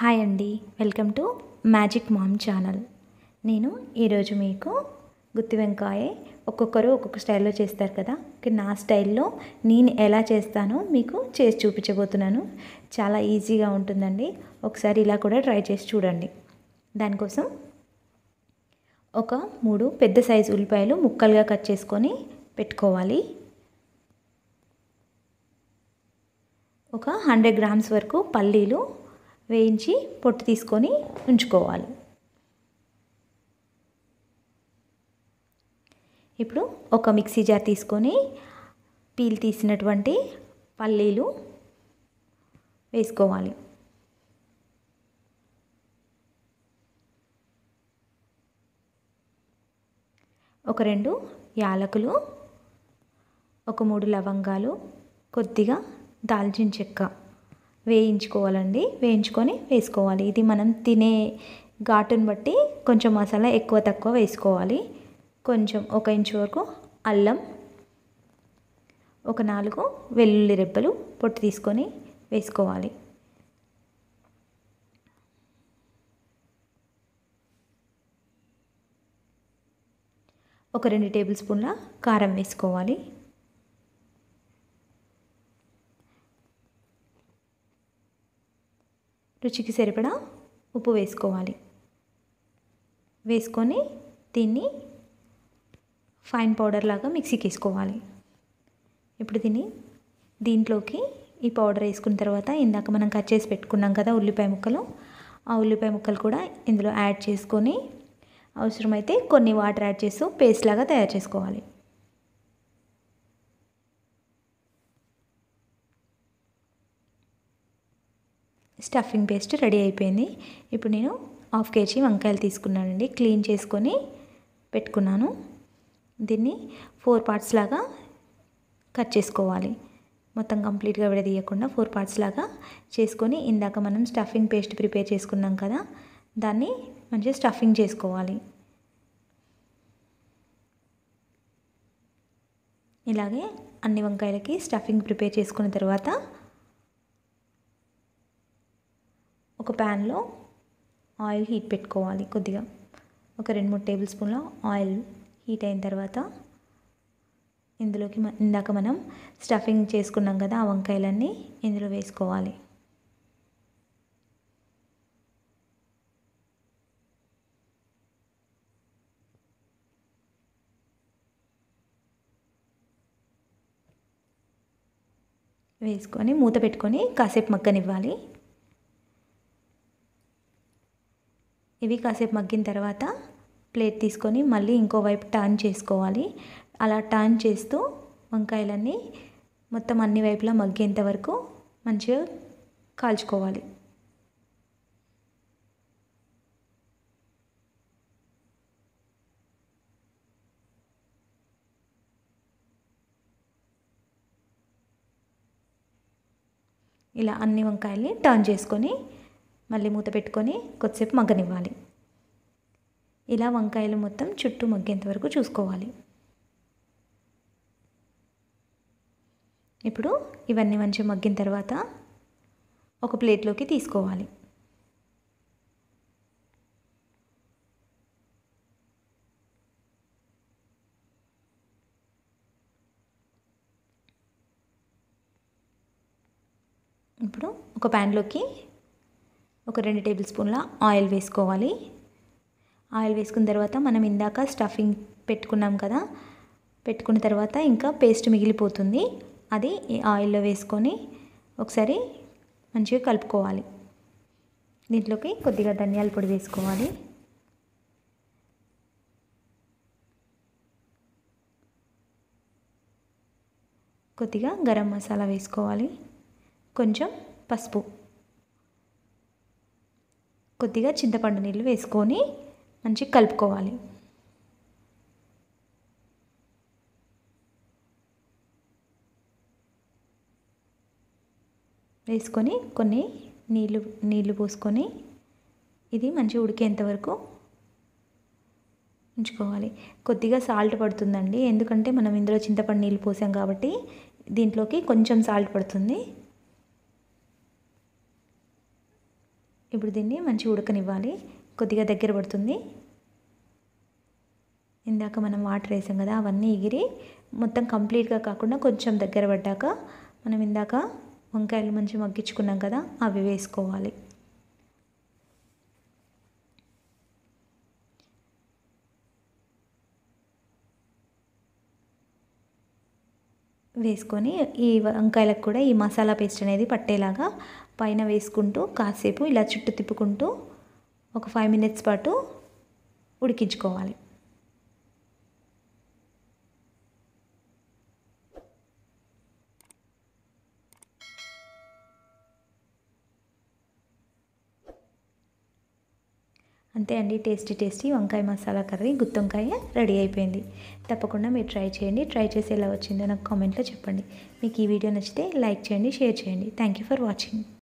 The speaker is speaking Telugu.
హాయ్ అండి welcome to magic mom channel నేను ఈరోజు మీకు గుత్తి వంకాయ ఒక్కొక్కరు ఒక్కొక్క స్టైల్లో చేస్తారు కదా కానీ నా స్టైల్లో నేను ఎలా చేస్తానో మీకు చేసి చూపించబోతున్నాను చాలా ఈజీగా ఉంటుందండి ఒకసారి ఇలా కూడా ట్రై చేసి చూడండి దానికోసం ఒక మూడు పెద్ద సైజు ఉల్లిపాయలు ముక్కలుగా కట్ చేసుకొని పెట్టుకోవాలి ఒక హండ్రెడ్ గ్రామ్స్ వరకు పల్లీలు వేయించి పొట్టు తీసుకొని ఉంచుకోవాలి ఇప్పుడు ఒక మిక్సీ జార్ తీసుకొని పీల్ తీసినటువంటి పల్లీలు వేసుకోవాలి ఒక రెండు యాలకులు ఒక మూడు లవంగాలు కొద్దిగా దాల్చిన చెక్క వేయించుకోవాలండి వేయించుకొని వేసుకోవాలి ఇది మనం తినే ఘాటుని బట్టి కొంచెం మసాలా ఎక్కువ తక్కువ వేసుకోవాలి కొంచెం ఒక ఇంచు వరకు అల్లం ఒక నాలుగు వెల్లుల్లి రెబ్బలు పొట్టు తీసుకొని వేసుకోవాలి ఒక రెండు టేబుల్ స్పూన్ల కారం వేసుకోవాలి రుచికి సరిపడా ఉప్పు వేసుకోవాలి వేసుకొని దీన్ని ఫైన్ పౌడర్ లాగా మిక్సీకి వేసుకోవాలి ఇప్పుడు దీన్ని దీంట్లోకి ఈ పౌడర్ వేసుకున్న తర్వాత ఇందాక మనం కట్ చేసి పెట్టుకున్నాం కదా ఉల్లిపాయ ముక్కలు ఆ ఉల్లిపాయ ముక్కలు కూడా ఇందులో యాడ్ చేసుకొని అవసరమైతే కొన్ని వాటర్ యాడ్ చేస్తూ పేస్ట్ లాగా తయారు చేసుకోవాలి స్టఫింగ్ పేస్ట్ రెడీ అయిపోయింది ఇప్పుడు నేను హాఫ్ కేజీ వంకాయలు తీసుకున్నానండి క్లీన్ చేసుకొని పెట్టుకున్నాను దీన్ని ఫోర్ పార్ట్స్ లాగా కట్ చేసుకోవాలి మొత్తం కంప్లీట్గా విడదీయకుండా ఫోర్ పార్ట్స్ లాగా చేసుకొని ఇందాక మనం స్టఫింగ్ పేస్ట్ ప్రిపేర్ చేసుకున్నాం కదా దాన్ని మంచిగా స్టఫింగ్ చేసుకోవాలి ఇలాగే అన్ని వంకాయలకి స్టఫింగ్ ప్రిపేర్ చేసుకున్న తర్వాత ఒక ప్యాన్లో ఆయిల్ హీట్ పెట్టుకోవాలి కొద్దిగా ఒక రెండు మూడు టేబుల్ స్పూన్ల ఆయిల్ హీట్ అయిన తర్వాత ఇందులోకి ఇందాక మనం స్టఫింగ్ చేసుకున్నాం కదా ఆ వంకాయలన్నీ ఇందులో వేసుకోవాలి వేసుకొని మూత పెట్టుకొని కాసేపు మగ్గనివ్వాలి ఇవి కాసేపు మగ్గిన తర్వాత ప్లేట్ తీసుకొని మళ్ళీ ఇంకోవైపు టర్న్ చేసుకోవాలి అలా టర్న్ చేస్తూ వంకాయలన్నీ మొత్తం అన్ని వైపులా మగ్గేంత వరకు మంచిగా కాల్చుకోవాలి ఇలా అన్ని వంకాయల్ని టర్న్ చేసుకొని మళ్ళీ మూత పెట్టుకొని కొద్దిసేపు మగ్గనివ్వాలి ఇలా వంకాయలు మొత్తం చుట్టూ మగ్గేంత వరకు చూసుకోవాలి ఇప్పుడు ఇవన్నీ మంచిగా మగ్గిన తర్వాత ఒక ప్లేట్లోకి తీసుకోవాలి ఇప్పుడు ఒక ప్యాన్లోకి ఒక రెండు టేబుల్ స్పూన్ల ఆయిల్ వేసుకోవాలి ఆయిల్ వేసుకున్న తర్వాత మనం ఇందాక స్టఫింగ్ పెట్టుకున్నాం కదా పెట్టుకున్న తర్వాత ఇంకా పేస్ట్ మిగిలిపోతుంది అది ఈ ఆయిల్లో వేసుకొని ఒకసారి మంచిగా కలుపుకోవాలి దీంట్లోకి కొద్దిగా ధనియాల పొడి వేసుకోవాలి కొద్దిగా గరం మసాలా వేసుకోవాలి కొంచెం పసుపు కొద్దిగా చింతపండు నీళ్ళు వేసుకొని మంచిగా కలుపుకోవాలి వేసుకొని కొన్ని నీళ్ళు నీళ్ళు పోసుకొని ఇది మంచిగా ఉడికేంత వరకు ఉంచుకోవాలి కొద్దిగా సాల్ట్ పడుతుందండి ఎందుకంటే మనం ఇందులో చింతపండు నీళ్ళు పోసాం కాబట్టి దీంట్లోకి కొంచెం సాల్ట్ పడుతుంది ఇప్పుడు దీన్ని మంచి ఉడకనివ్వాలి కొద్దిగా దగ్గర పడుతుంది ఇందాక మనం వాటర్ వేసాం కదా అవన్నీ ఎగిరి మొత్తం కంప్లీట్గా కాకుండా కొంచెం దగ్గర పడ్డాక మనం ఇందాక వంకాయలు మంచి మగ్గించుకున్నాం కదా అవి వేసుకోవాలి వేసుకొని ఈ వంకాయలకు కూడా ఈ మసాలా పేస్ట్ అనేది పట్టేలాగా పైన వేసుకుంటూ కాసేపు ఇలా చుట్టూ తిప్పుకుంటూ ఒక ఫైవ్ మినిట్స్ పాటు ఉడికించుకోవాలి అంతే అండి టేస్టీ టేస్టీ వంకాయ మసాలా కర్రీ గుత్తొంకాయ రెడీ అయిపోయింది తప్పకుండా మీరు ట్రై చేయండి ట్రై చేసి ఎలా వచ్చిందో నాకు కామెంట్లో చెప్పండి మీకు ఈ వీడియో నచ్చితే లైక్ చేయండి షేర్ చేయండి థ్యాంక్ యూ ఫర్ వాచింగ్